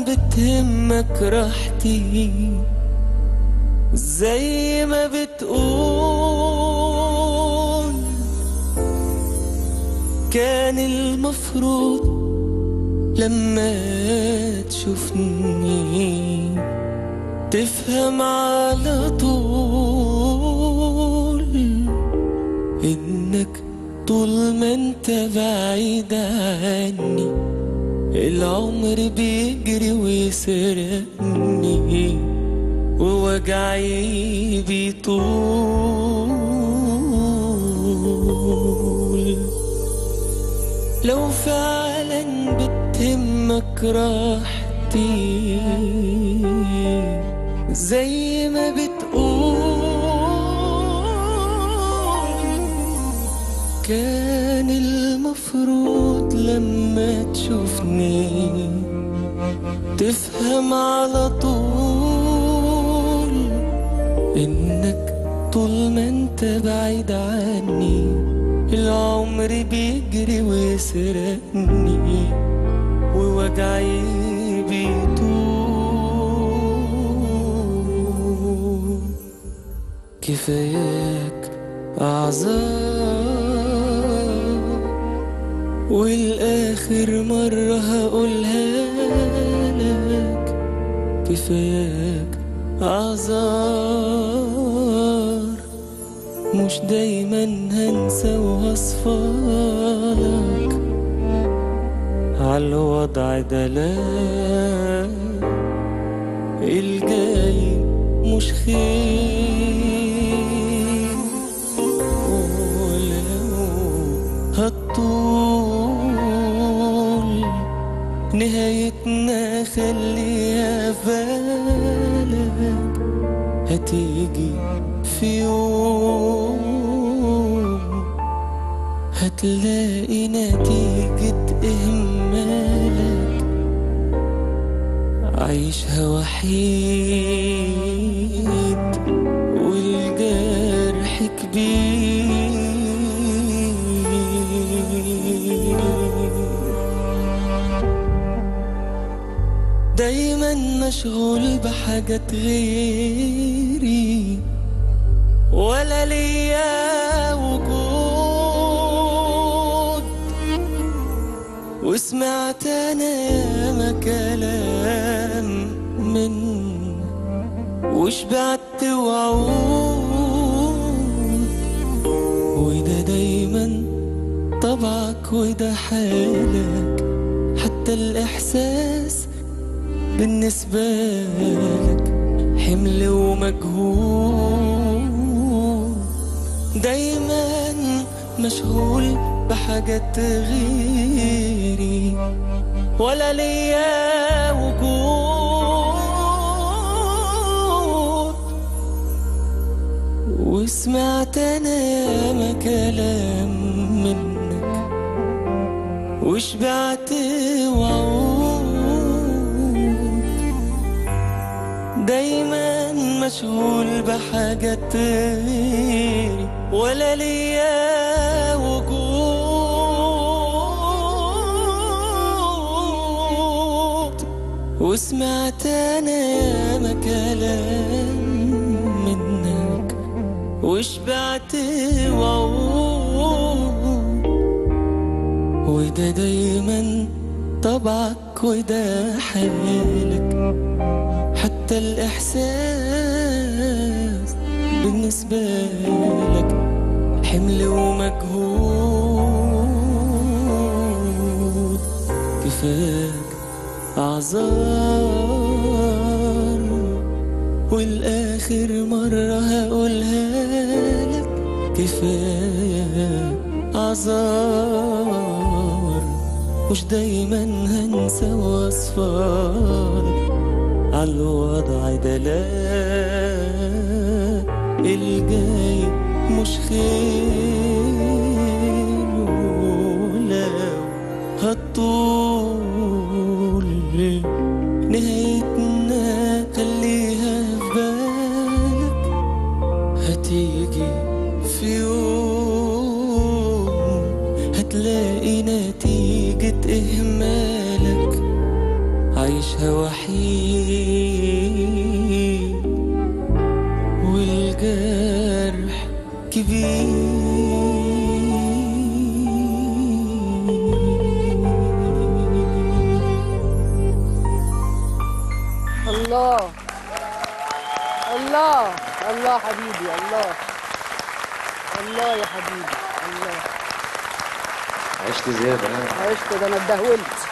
بتهمك راحتي زي ما بتقول كان المفروض لما تشوفني تفهم على طول انك طول ما انت بعيد عني العمر بيجري ويسرقني ووجعي بيطول لو فعلا بتهمك راحتي زي ما بتقول كان المفروض لما تشوفني تفهم على طول انك طول ما انت بعيد عني العمر بيجري ويسرقني ووجعي بيطول كفاياك أعذار والآخر مرة هقولها لك كفاياك أعذار مش دايما هنسى وهصفالك عالوضع ده لا الجاي مش خير ولو هتطول نهايتنا خليها بالك هتيجي في يوم هتلاقي نتيجة إهمالك عيشها وحيد والجرح كبير دايما مشغول بحاجات غيري ولا ليا وجود وسمعت انا ياما كلام من وشبعت وعود وده دايما طبعك وده حالك حتى الإحساس بالنسبة لك حمل ومجهول دايما مشغول بحاجات غيري ولا ليا وجود وسمعت انا ياما كلام منك وشبعت وعود دايما مشغول بحاجات غيري ولا ليا وجود وسمعت انا ياما كلام منك وشبعت وعود وده دايما طبعك وده حالك حتى الإحساس بالنسبة لك حمل ومجهود كفاك أعذار والآخر مرة هقولها لك كفاية أعذار مش دايما هنسى وصفارك عالوضع ده لا الجاي مش خير ولو هتطول نهايتنا خليها في بالك هتيجي في يوم هتلاقي نتيجة إهمالك عايشها وحيد والجرح كبير الله الله الله حبيبي الله الله يا حبيبي الله عشت زيادة ها عشت ده انا اتدهولت